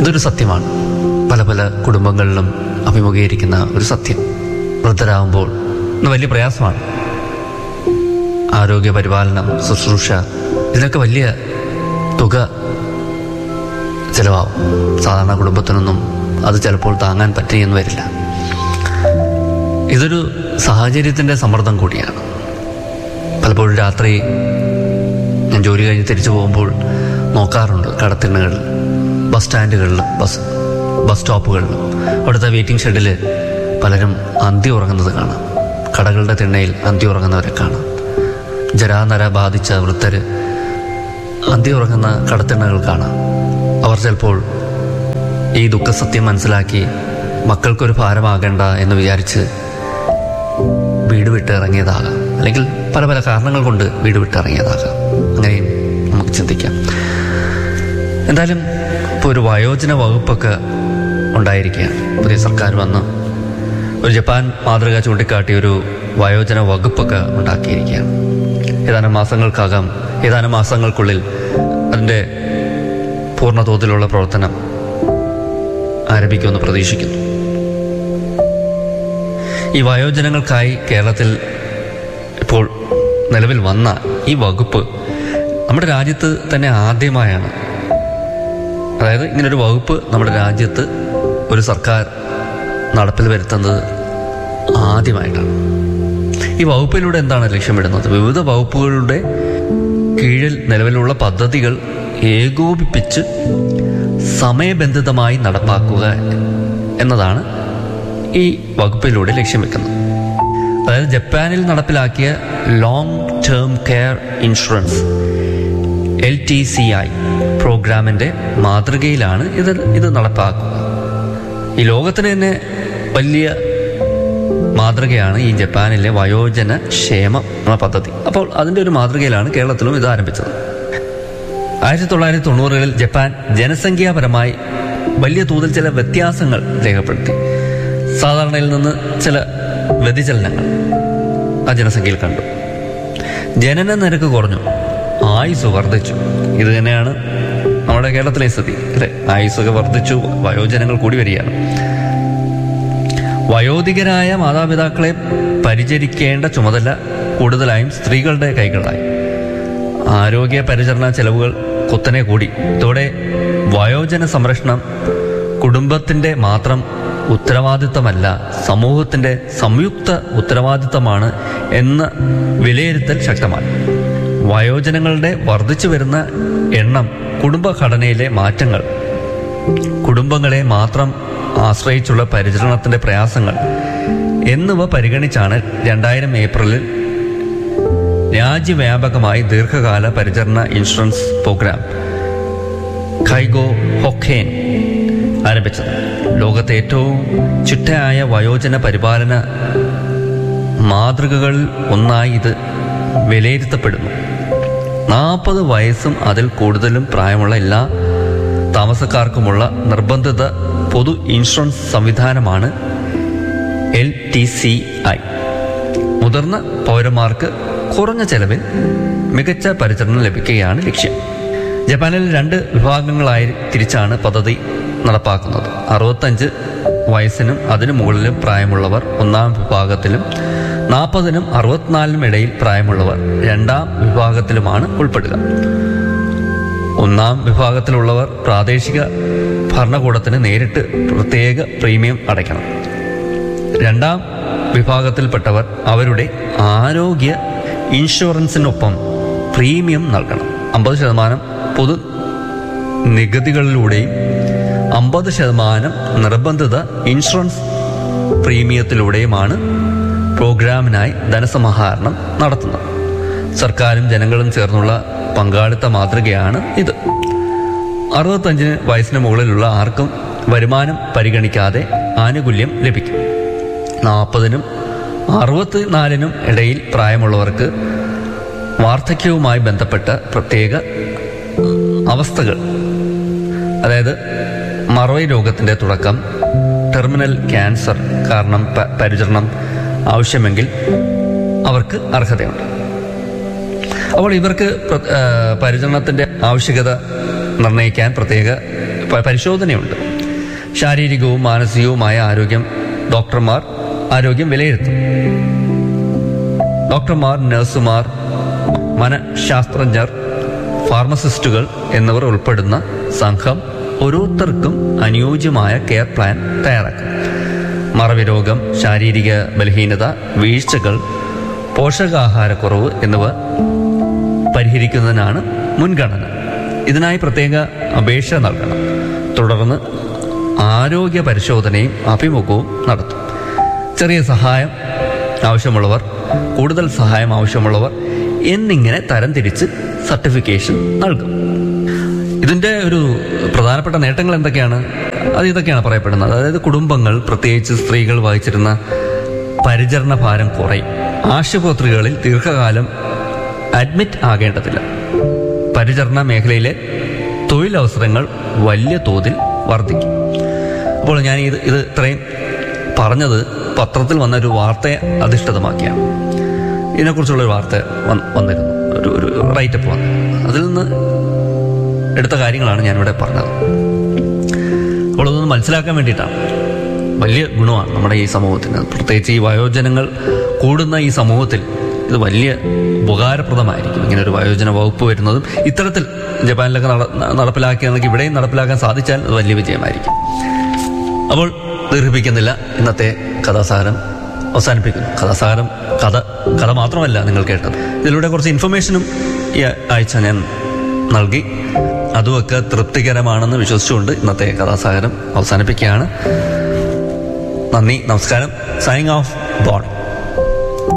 ഇതൊരു സത്യമാണ് പല പല കുടുംബങ്ങളിലും അഭിമുഖീകരിക്കുന്ന ഒരു സത്യം വൃദ്ധരാകുമ്പോൾ ഇന്ന് വലിയ പ്രയാസമാണ് ആരോഗ്യ പരിപാലനം ശുശ്രൂഷ ഇതിനൊക്കെ വലിയ തുക ചിലവാകും സാധാരണ കുടുംബത്തിനൊന്നും അത് ചിലപ്പോൾ താങ്ങാൻ പറ്റിയെന്ന് വരില്ല ഇതൊരു സാഹചര്യത്തിൻ്റെ സമ്മർദ്ദം കൂടിയാണ് പലപ്പോഴും രാത്രി ഞാൻ ജോലി കഴിഞ്ഞ് തിരിച്ചു പോകുമ്പോൾ നോക്കാറുണ്ട് കടത്തിണ്ണകളിൽ ബസ് സ്റ്റാൻഡുകളിലും ബസ് ബസ് സ്റ്റോപ്പുകളിലും അവിടുത്തെ വെയിറ്റിംഗ് ഷെഡിൽ പലരും അന്തി ഉറങ്ങുന്നത് കാണാം കടകളുടെ തിണ്ണയിൽ അന്തി ഉറങ്ങുന്നവരെ കാണാം ജരാനര ബാധിച്ച വൃദ്ധർ അന്തി ഉറങ്ങുന്ന കടത്തിണ്ണകൾ കാണാം അവർ ചിലപ്പോൾ ഈ ദുഃഖസത്യം മനസ്സിലാക്കി മക്കൾക്കൊരു ഭാരമാകേണ്ട എന്ന് വിചാരിച്ച് വീട് വിട്ട് ഇറങ്ങിയതാകാം അല്ലെങ്കിൽ പല പല കാരണങ്ങൾ കൊണ്ട് വീട് വിട്ട് ഇറങ്ങിയതാകാം അങ്ങനെയും നമുക്ക് ചിന്തിക്കാം എന്തായാലും ഇപ്പോൾ ഒരു വയോജന വകുപ്പൊക്കെ ഉണ്ടായിരിക്കുകയാണ് പുതിയ സർക്കാർ വന്ന് ഒരു ജപ്പാൻ മാതൃക ചൂണ്ടിക്കാട്ടി ഒരു വയോജന വകുപ്പൊക്കെ ഉണ്ടാക്കിയിരിക്കുകയാണ് ഏതാനും മാസങ്ങൾക്കകം ഏതാനും മാസങ്ങൾക്കുള്ളിൽ അതിൻ്റെ പൂർണ്ണ തോതിലുള്ള പ്രവർത്തനം ആരംഭിക്കുമെന്ന് പ്രതീക്ഷിക്കുന്നു ഈ വയോജനങ്ങൾക്കായി കേരളത്തിൽ ഇപ്പോൾ നിലവിൽ വന്ന ഈ വകുപ്പ് നമ്മുടെ രാജ്യത്ത് തന്നെ ആദ്യമായാണ് അതായത് ഇങ്ങനൊരു വകുപ്പ് നമ്മുടെ രാജ്യത്ത് ഒരു സർക്കാർ നടപ്പിൽ വരുത്തുന്നത് ആദ്യമായിട്ടാണ് ഈ വകുപ്പിലൂടെ എന്താണ് ലക്ഷ്യമിടുന്നത് വിവിധ വകുപ്പുകളുടെ കീഴിൽ നിലവിലുള്ള പദ്ധതികൾ ഏകോപിപ്പിച്ച് സമയബന്ധിതമായി നടപ്പാക്കുക എന്നതാണ് ഈ വകുപ്പിലൂടെ ലക്ഷ്യം വെക്കുന്നത് അതായത് ജപ്പാനിൽ നടപ്പിലാക്കിയ long term care insurance L T C I പ്രോഗ്രാമിൻ്റെ മാതൃകയിലാണ് ഇത് ഇത് നടപ്പാക്കുക ഈ ലോകത്തിന് തന്നെ വലിയ മാതൃകയാണ് ഈ ജപ്പാനിലെ വയോജന ക്ഷേമ എന്ന പദ്ധതി അപ്പോൾ അതിൻ്റെ ഒരു മാതൃകയിലാണ് കേരളത്തിലും ഇത് ആരംഭിച്ചത് ആയിരത്തി തൊള്ളായിരത്തി തൊണ്ണൂറുകളിൽ ജപ്പാൻ ജനസംഖ്യാപരമായി വലിയ തോതിൽ ചില വ്യത്യാസങ്ങൾ രേഖപ്പെടുത്തി സാധാരണയിൽ നിന്ന് ചില വ്യതിചലനങ്ങൾ ആ ജനസംഖ്യയിൽ കണ്ടു ജനന നിരക്ക് കുറഞ്ഞു ആയുസ് വർദ്ധിച്ചു ഇത് തന്നെയാണ് നമ്മുടെ കേരളത്തിലെ സ്ഥിതി അല്ലെ ആയുസ്സൊക്കെ വർദ്ധിച്ചു വയോജനങ്ങൾ കൂടി വരികയാണ് വയോധികരായ മാതാപിതാക്കളെ പരിചരിക്കേണ്ട ചുമതല കൂടുതലായും സ്ത്രീകളുടെ കൈകളിലായി ആരോഗ്യ പരിചരണ ചെലവുകൾ കുത്തനെ കൂടി ഇതോടെ വയോജന സംരക്ഷണം കുടുംബത്തിൻ്റെ മാത്രം ഉത്തരവാദിത്തമല്ല സമൂഹത്തിൻ്റെ സംയുക്ത ഉത്തരവാദിത്തമാണ് എന്ന വിലയിരുത്തൽ ശക്തമായി വയോജനങ്ങളുടെ വർദ്ധിച്ചു വരുന്ന എണ്ണം കുടുംബഘടനയിലെ മാറ്റങ്ങൾ കുടുംബങ്ങളെ മാത്രം ആശ്രയിച്ചുള്ള പരിചരണത്തിന്റെ പ്രയാസങ്ങൾ എന്നിവ പരിഗണിച്ചാണ് രണ്ടായിരം ഏപ്രിലിൽ രാജ്യവ്യാപകമായി ദീർഘകാല പരിചരണ ഇൻഷുറൻസ് പ്രോഗ്രാം ഖൈഗോ ഹൊഖേൻ ആരംഭിച്ചത് ലോകത്തെ ഏറ്റവും ചിട്ടയായ വയോജന പരിപാലന മാതൃകകളിൽ ഒന്നായി ഇത് വിലയിരുത്തപ്പെടുന്നു നാൽപ്പത് വയസ്സും അതിൽ കൂടുതലും പ്രായമുള്ള എല്ലാ താമസക്കാർക്കുമുള്ള നിർബന്ധിത പൊതു ഇൻഷുറൻസ് സംവിധാനമാണ് എൽ ടി സി ഐ മുതിർന്ന പൗരന്മാർക്ക് കുറഞ്ഞ ചെലവിൽ മികച്ച പരിചരണം ലഭിക്കുകയാണ് ലക്ഷ്യം ജപ്പാനിൽ രണ്ട് വിഭാഗങ്ങളായി തിരിച്ചാണ് പദ്ധതി നടപ്പാക്കുന്നത് അറുപത്തഞ്ച് വയസ്സിനും അതിനു മുകളിലും പ്രായമുള്ളവർ ഒന്നാം വിഭാഗത്തിലും നാൽപ്പതിനും അറുപത്തിനാലിനും ഇടയിൽ പ്രായമുള്ളവർ രണ്ടാം വിഭാഗത്തിലുമാണ് ഉൾപ്പെടുക ഒന്നാം വിഭാഗത്തിലുള്ളവർ പ്രാദേശിക ഭരണകൂടത്തിന് നേരിട്ട് പ്രത്യേക പ്രീമിയം അടയ്ക്കണം രണ്ടാം വിഭാഗത്തിൽപ്പെട്ടവർ അവരുടെ ആരോഗ്യ ഇൻഷുറൻസിനൊപ്പം പ്രീമിയം നൽകണം അമ്പത് ശതമാനം പൊതു നികുതികളിലൂടെയും അമ്പത് ശതമാനം നിർബന്ധിത ഇൻഷുറൻസ് പ്രീമിയത്തിലൂടെയുമാണ് പ്രോഗ്രാമിനായി ധനസമാഹരണം നടത്തുന്നത് സർക്കാരും ജനങ്ങളും ചേർന്നുള്ള പങ്കാളിത്ത മാതൃകയാണ് ഇത് അറുപത്തഞ്ചിന് വയസ്സിന് മുകളിലുള്ള ആർക്കും വരുമാനം പരിഗണിക്കാതെ ആനുകൂല്യം ലഭിക്കും നാൽപ്പതിനും അറുപത്തിനാലിനും ഇടയിൽ പ്രായമുള്ളവർക്ക് വാർദ്ധക്യവുമായി ബന്ധപ്പെട്ട പ്രത്യേക അവസ്ഥകൾ അതായത് മറവി രോഗത്തിൻ്റെ തുടക്കം ടെർമിനൽ ക്യാൻസർ കാരണം പ- പരിചരണം ആവശ്യമെങ്കിൽ അവർക്ക് അർഹതയുണ്ട് അപ്പോൾ ഇവർക്ക് പ്ര- ആ, പരിചരണത്തിൻ്റെ ആവശ്യകത നിർണ്ണയിക്കാൻ പ്രത്യേക പ- പരിശോധനയുണ്ട് ശാരീരികവും മാനസികവുമായ ആരോഗ്യം ഡോക്ടർമാർ ആരോഗ്യം വിലയിരുത്തും ഡോക്ടർമാർ നഴ്സുമാർ മനഃശാസ്ത്രജ്ഞർ ഫാർമസിസ്റ്റുകൾ എന്നിവർ ഉൾപ്പെടുന്ന സംഘം ഓരോരുത്തർക്കും അനുയോജ്യമായ കെയർ പ്ലാൻ തയ്യാറാക്കും മറവി രോഗം ശാരീരിക ബലഹീനത വീഴ്ചകൾ പോഷകാഹാരക്കുറവ് എന്നിവ പരിഹരിക്കുന്നതിനാണ് മുൻഗണന ഇതിനായി പ്രത്യേക അപേക്ഷ നൽകണം തുടർന്ന് ആരോഗ്യ പരിശോധനയും അഭിമുഖവും നടത്തും ചെറിയ സഹായം ആവശ്യമുള്ളവർ കൂടുതൽ സഹായം ആവശ്യമുള്ളവർ എന്നിങ്ങനെ തരംതിരിച്ച് സർട്ടിഫിക്കേഷൻ നൽകും ഇതിൻ്റെ ഒരു പ്രധാനപ്പെട്ട നേട്ടങ്ങൾ എന്തൊക്കെയാണ് അത് ഇതൊക്കെയാണ് പറയപ്പെടുന്നത് അതായത് കുടുംബങ്ങൾ പ്രത്യേകിച്ച് സ്ത്രീകൾ വഹിച്ചിരുന്ന പരിചരണ ഭാരം കുറയും ആശുപത്രികളിൽ ദീർഘകാലം അഡ്മിറ്റ് ആകേണ്ടതില്ല പരിചരണ മേഖലയിലെ തൊഴിലവസരങ്ങൾ വലിയ തോതിൽ വർദ്ധിക്കും അപ്പോൾ ഞാൻ ഇത് ഇത് ഇത്രയും പറഞ്ഞത് പത്രത്തിൽ വന്ന ഒരു വാർത്തയെ അധിഷ്ഠിതമാക്കിയാണ് ഇതിനെക്കുറിച്ചുള്ള ഒരു വാർത്ത വന്ന് വന്നിരുന്നു ഒരു ഒരു റൈറ്റപ്പ് വന്നു അതിൽ നിന്ന് എടുത്ത കാര്യങ്ങളാണ് ഞാനിവിടെ പറഞ്ഞത് അപ്പോൾ അതൊന്ന് മനസ്സിലാക്കാൻ വേണ്ടിയിട്ടാണ് വലിയ ഗുണമാണ് നമ്മുടെ ഈ സമൂഹത്തിന് പ്രത്യേകിച്ച് ഈ വയോജനങ്ങൾ കൂടുന്ന ഈ സമൂഹത്തിൽ ഇത് വലിയ ഉപകാരപ്രദമായിരിക്കും ഇങ്ങനെ ഒരു വയോജന വകുപ്പ് വരുന്നതും ഇത്തരത്തിൽ ജപ്പാനിലൊക്കെ നട നടപ്പിലാക്കിയാണെങ്കിൽ ഇവിടെയും നടപ്പിലാക്കാൻ സാധിച്ചാൽ അത് വലിയ വിജയമായിരിക്കും അപ്പോൾ ദീർഘിപ്പിക്കുന്നില്ല ഇന്നത്തെ കഥാസാരം അവസാനിപ്പിക്കുന്നു കഥാസാരം കഥ കഥ മാത്രമല്ല നിങ്ങൾ കേട്ടത് ഇതിലൂടെ കുറച്ച് ഇൻഫർമേഷനും ഈ ആഴ്ച ഞാൻ നൽകി അതുമൊക്കെ തൃപ്തികരമാണെന്ന് വിശ്വസിച്ചുകൊണ്ട് ഇന്നത്തെ കഥാസാഗരം അവസാനിപ്പിക്കുകയാണ് നന്ദി നമസ്കാരം സൈനിങ് ഓഫ് ബോൺ